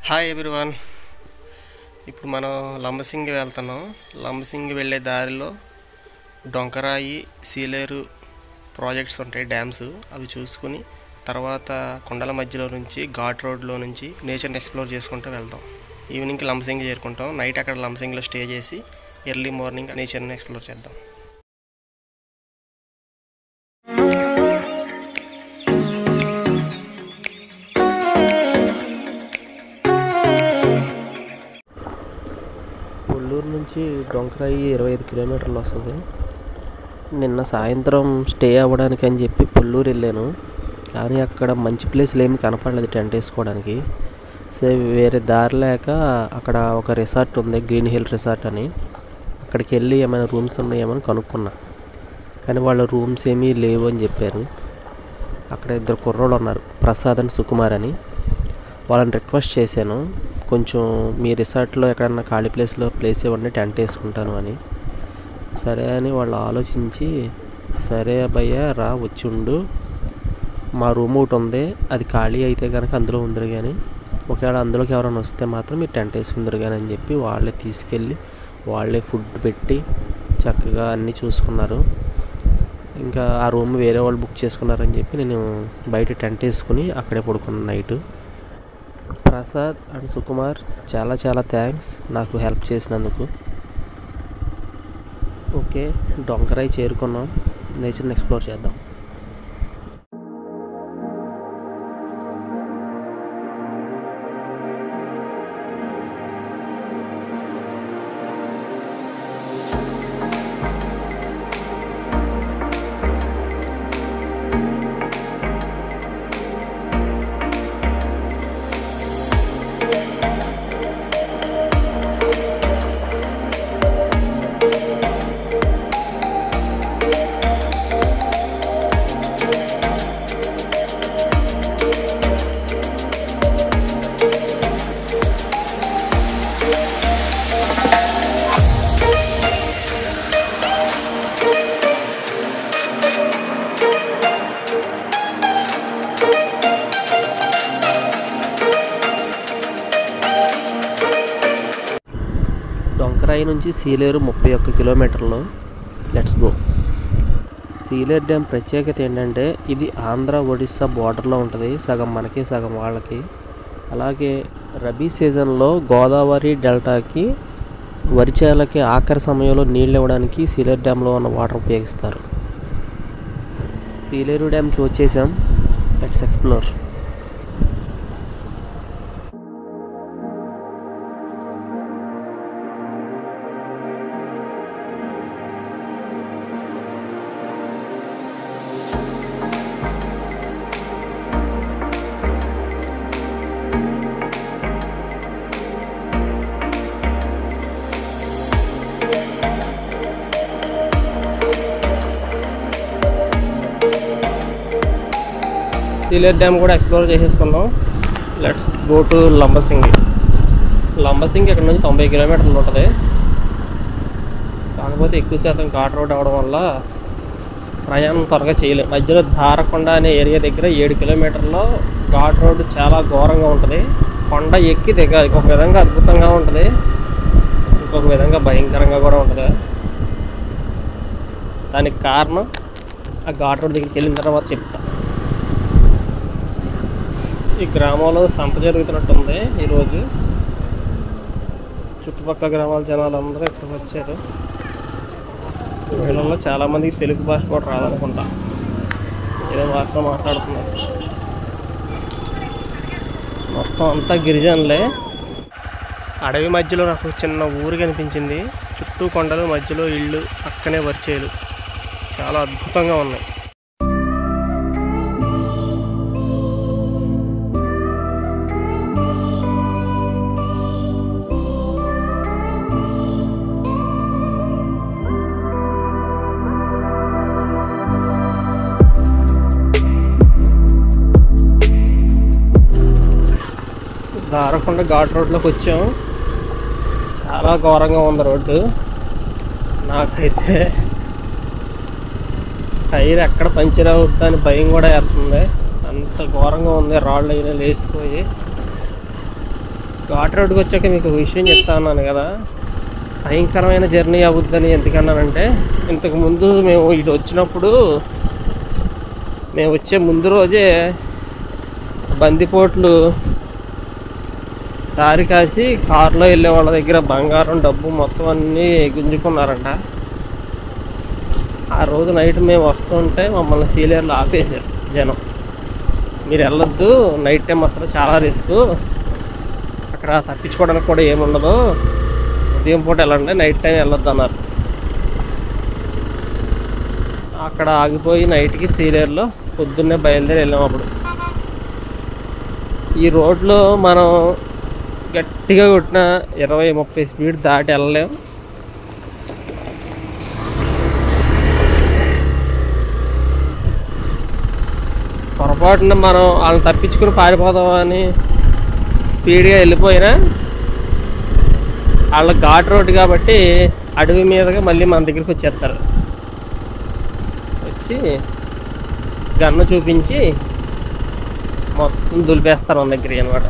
hi everyone ఇప్పుడు మనం లంబసింగి వెళ్తున్నాం లంబసింగి వెళ్ళే దారిలో డొంకరాయి సీలేరు ప్రాజెక్ట్స్ ఉంటాయి డ్యామ్స్ అవి చూసుకుని తర్వాత కొండల మధ్యలో నుంచి ఘాట్ రోడ్లో నుంచి నేచర్ని ఎక్స్ప్లోర్ చేసుకుంటూ వెళ్దాం ఈవినింగ్కి లంబసింగి చేరుకుంటాం నైట్ అక్కడ లంబసింగిలో స్టే చేసి ఎర్లీ మార్నింగ్ నేచర్ని ఎక్స్ప్లోర్ చేద్దాం కొల్లూరు నుంచి డొంకరాయి ఇరవై ఐదు కిలోమీటర్లు వస్తుంది నిన్న సాయంత్రం స్టే అవ్వడానికి అని చెప్పి పొల్లూరు వెళ్ళాను కానీ అక్కడ మంచి ప్లేస్లు ఏమి కనపడలేదు టెంట్ వేసుకోవడానికి సో వేరే దారి లేక అక్కడ ఒక రిసార్ట్ ఉంది గ్రీన్ హిల్ రిసార్ట్ అని అక్కడికి వెళ్ళి ఏమైనా రూమ్స్ ఉన్నాయేమని కనుక్కున్నా కానీ వాళ్ళ రూమ్స్ ఏమీ లేవు అని చెప్పారు అక్కడ ఇద్దరు కుర్రోళ్ళు ఉన్నారు ప్రసాద్ అండ్ సుకుమార్ అని వాళ్ళని రిక్వెస్ట్ చేశాను కొంచెం మీ రిసార్ట్లో ఎక్కడన్నా ఖాళీ ప్లేస్లో ప్లేస్ ఇవ్వండి టెంట్ వేసుకుంటాను అని సరే అని వాళ్ళు ఆలోచించి సరే అబ్బయ్య రా వచ్చి ఉండు మా రూమ్ ఒకటి ఉంది అది ఖాళీ అయితే కనుక అందులో ఉందరు కానీ ఒకవేళ అందులోకి ఎవరైనా వస్తే మాత్రం మీరు టెంట్ వేసుకుందరు కానీ అని చెప్పి వాళ్ళే తీసుకెళ్ళి వాళ్ళే ఫుడ్ పెట్టి చక్కగా అన్నీ చూసుకున్నారు ఇంకా ఆ రూమ్ వేరే వాళ్ళు బుక్ చేసుకున్నారని చెప్పి నేను బయట టెంట్ వేసుకుని అక్కడే పడుకున్నాను నైటు ప్రసాద్ అండ్ సుకుమార్ చాలా చాలా థ్యాంక్స్ నాకు హెల్ప్ చేసినందుకు ఓకే డొంకరాయి చేరుకున్నాం నేచర్ని ఎక్స్ప్లోర్ చేద్దాం డొంకరాయి నుంచి సీలేరు ముప్పై ఒక్క కిలోమీటర్లు లెట్స్ గో సీలేరు డ్యామ్ ప్రత్యేకత ఏంటంటే ఇది ఆంధ్ర ఒడిస్సా బార్డర్లో ఉంటుంది సగం మనకి సగం వాళ్ళకి అలాగే రబీ సీజన్లో గోదావరి డెల్టాకి వరిచేలకి ఆఖరి సమయంలో నీళ్ళు ఇవ్వడానికి సీలేరు డ్యామ్లో ఉన్న వాటర్ ఉపయోగిస్తారు సీలేరు డ్యామ్కి వచ్చేసాం లెట్స్ ఎక్స్ప్లోర్ సీలేర్ డ్యామ్ కూడా ఎక్స్ప్లోర్ చేసేసుకున్నాం let's go to Lambasingi Lambasingi ఇక్కడ నుంచి తొంభై కిలోమీటర్లు ఉంటుంది కాకపోతే ఎక్కువ శాతం ఘాట్ రోడ్ అవడం వల్ల ప్రయాణం త్వరగా చేయలేం మధ్యలో ధారకొండ అనే ఏరియా దగ్గర ఏడు కిలోమీటర్లో ఘాట్ రోడ్ చాలా ఘోరంగా ఉంటుంది కొండ ఎక్కి దిగాలి ఒక విధంగా అద్భుతంగా ఉంటుంది ఇంకొక విధంగా భయంకరంగా కూడా ఉంటుంది దానికి కారణం ఆ ఘాట్ రోడ్ దగ్గరికి వెళ్ళిన తర్వాత చెప్తా ఈ గ్రామంలో సంత జరుగుతున్నట్టుంది ఈరోజు చుట్టుపక్కల గ్రామాల జనాలు అందరూ ఇక్కడికి వచ్చారు వీళ్ళలో చాలామందికి తెలుగు భాష కూడా రాదనుకుంటా ఏదో భాషలో మాట్లాడుతున్నారు మొత్తం అంతా గిరిజనులే అడవి మధ్యలో నాకు చిన్న ఊరు కనిపించింది చుట్టూ కొండలు మధ్యలో ఇళ్ళు పక్కనే పరిచయాలు చాలా అద్భుతంగా ఉన్నాయి దారకొండ ఘాట్ రోడ్లోకి వచ్చాం చాలా ఘోరంగా ఉంది రోడ్డు నాకైతే టైర్ ఎక్కడ పంచర్ అవుతుందా అని భయం కూడా వేస్తుంది అంత ఘోరంగా ఉంది రాళ్ళు అయినా లేసిపోయి ఘాట్ రోడ్కి వచ్చాక మీకు ఒక విషయం చెప్తా ఉన్నాను కదా భయంకరమైన జర్నీ అవుద్దని ఎందుకన్నానంటే ఇంతకు ముందు మేము ఇటు వచ్చినప్పుడు మేము వచ్చే ముందు రోజే బందిపోట్లు దారి కాసి కారులో వెళ్ళే వాళ్ళ దగ్గర బంగారం డబ్బు మొత్తం అన్నీ గుంజుకున్నారంట ఆ రోజు నైట్ మేము వస్తుంటే మమ్మల్ని సీలియర్లో ఆపేశారు జనం మీరు వెళ్ళొద్దు నైట్ టైం అసలు చాలా రిస్క్ అక్కడ తప్పించుకోవడానికి కూడా ఏముండదు ఉదయం పూట వెళ్ళండి నైట్ టైం వెళ్ళొద్దు అన్నారు అక్కడ ఆగిపోయి నైట్కి సీలియర్లో పొద్దున్నే బయలుదేరి వెళ్ళాం అప్పుడు ఈ రోడ్లో మనం గట్టిగా కొట్టిన ఇరవై ముప్పై స్పీడ్ దాటి వెళ్ళలేం పొరపాటున మనం వాళ్ళని తప్పించుకుని పారిపోదామని స్పీడ్గా వెళ్ళిపోయినా వాళ్ళ ఘాట్ రోడ్ కాబట్టి అడవి మీదుగా మళ్ళీ మన దగ్గరికి వచ్చేస్తారు వచ్చి గన్ను చూపించి మొత్తం దులిపేస్తారు మన దగ్గర అనమాట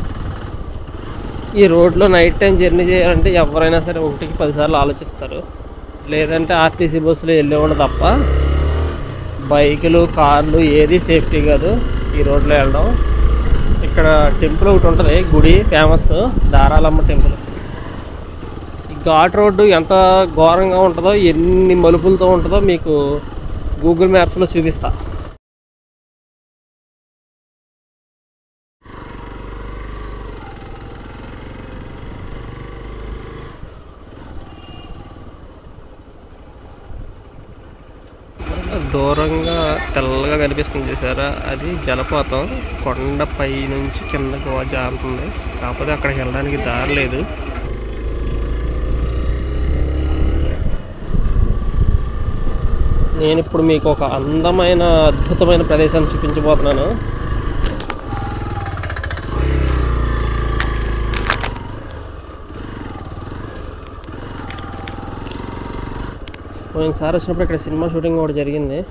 ఈ రోడ్లో నైట్ టైం జర్నీ చేయాలంటే ఎవరైనా సరే ఒకటికి పదిసార్లు ఆలోచిస్తారు లేదంటే ఆర్టీసీ బస్సులో వెళ్ళేవాడు తప్ప బైకులు కార్లు ఏది సేఫ్టీ కాదు ఈ రోడ్లో వెళ్ళడం ఇక్కడ టెంపుల్ ఒకటి ఉంటుంది గుడి ఫేమస్ దారాలమ్మ టెంపుల్ ఈ ఘాట్ రోడ్డు ఎంత ఘోరంగా ఉంటుందో ఎన్ని మలుపులతో ఉంటుందో మీకు గూగుల్ మ్యాప్స్లో చూపిస్తా దూరంగా తెల్లగా కనిపిస్తుంది చూసారా అది జలపాతం కొండ పై నుంచి కిందకు జారుతుంది కాకపోతే అక్కడికి వెళ్ళడానికి దారి లేదు నేను ఇప్పుడు మీకు ఒక అందమైన అద్భుతమైన ప్రదేశాన్ని చూపించబోతున్నాను పోయినసారి వచ్చినప్పుడు ఇక్కడ సినిమా షూటింగ్ కూడా జరిగింది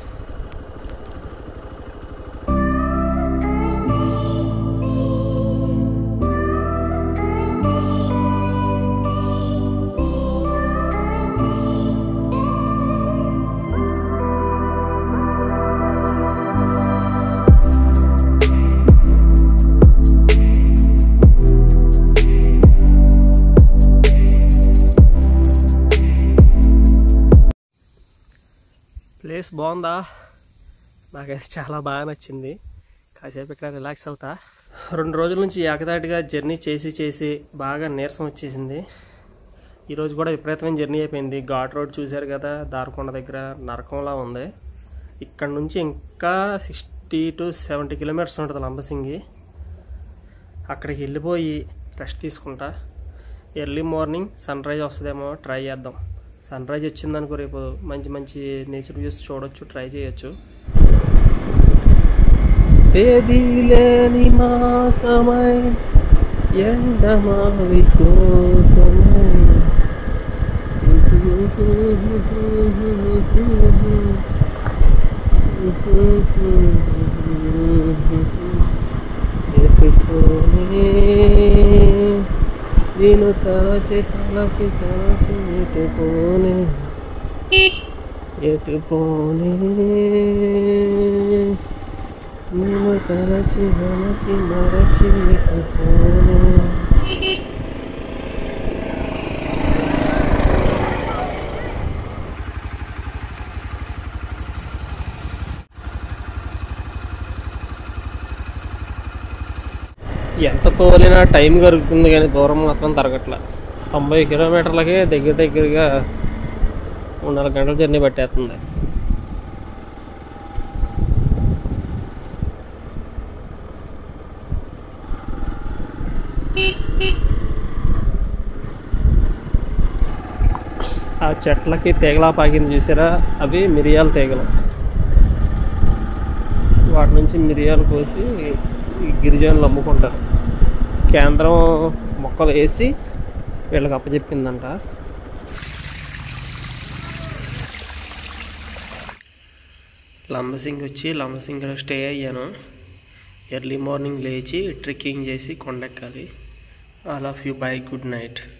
ప్లేస్ బాగుందా నాకైతే చాలా బాగా నచ్చింది కాసేపు ఇక్కడ రిలాక్స్ అవుతా రెండు రోజుల నుంచి ఏకదాటిగా జర్నీ చేసి చేసి బాగా నీరసం వచ్చేసింది ఈరోజు కూడా విపరీతమైన జర్నీ అయిపోయింది ఘాట్ రోడ్ చూశారు కదా దారకొండ దగ్గర నరకంలా ఉంది ఇక్కడ నుంచి ఇంకా సిక్స్టీ టు సెవెంటీ కిలోమీటర్స్ ఉంటుంది లంబసింగి అక్కడికి వెళ్ళిపోయి రెస్ట్ తీసుకుంటా ఎర్లీ మార్నింగ్ సన్ రైజ్ వస్తుందేమో ట్రై చేద్దాం సన్ రైజ్ వచ్చిందనుకో రేపు మంచి మంచి నేచర్ వ్యూస్ చూడొచ్చు ట్రై చేయొచ్చు తేదీ లేని మాసమై ఎండమావి కోసమై నేను తలచి తలచి తలచి ఎటు పోనే ఎటు పోనే నేను తలచి తలచి మరచి ఎటు పోనే ఎంత తోలినా టైం కరుగుతుంది కానీ దూరం మాత్రం తరగట్లే తొంభై కిలోమీటర్లకే దగ్గర దగ్గరగా మూడు నాలుగు గంటల జర్నీ పట్టేస్తుంది ఆ చెట్లకి తీగలా పాకింది చూసారా అవి మిరియాల తీగలు వాటి నుంచి మిరియాలు కోసి ఈ గిరిజనులు అమ్ముకుంటారు కేంద్రం మొక్కలు వేసి వీళ్ళకి అప్పచెప్పిందంట లంబసింగ్ వచ్చి లంబసింగ్లో స్టే అయ్యాను ఎర్లీ మార్నింగ్ లేచి ట్రెక్కింగ్ చేసి కొండెక్కాలి all of you bye good night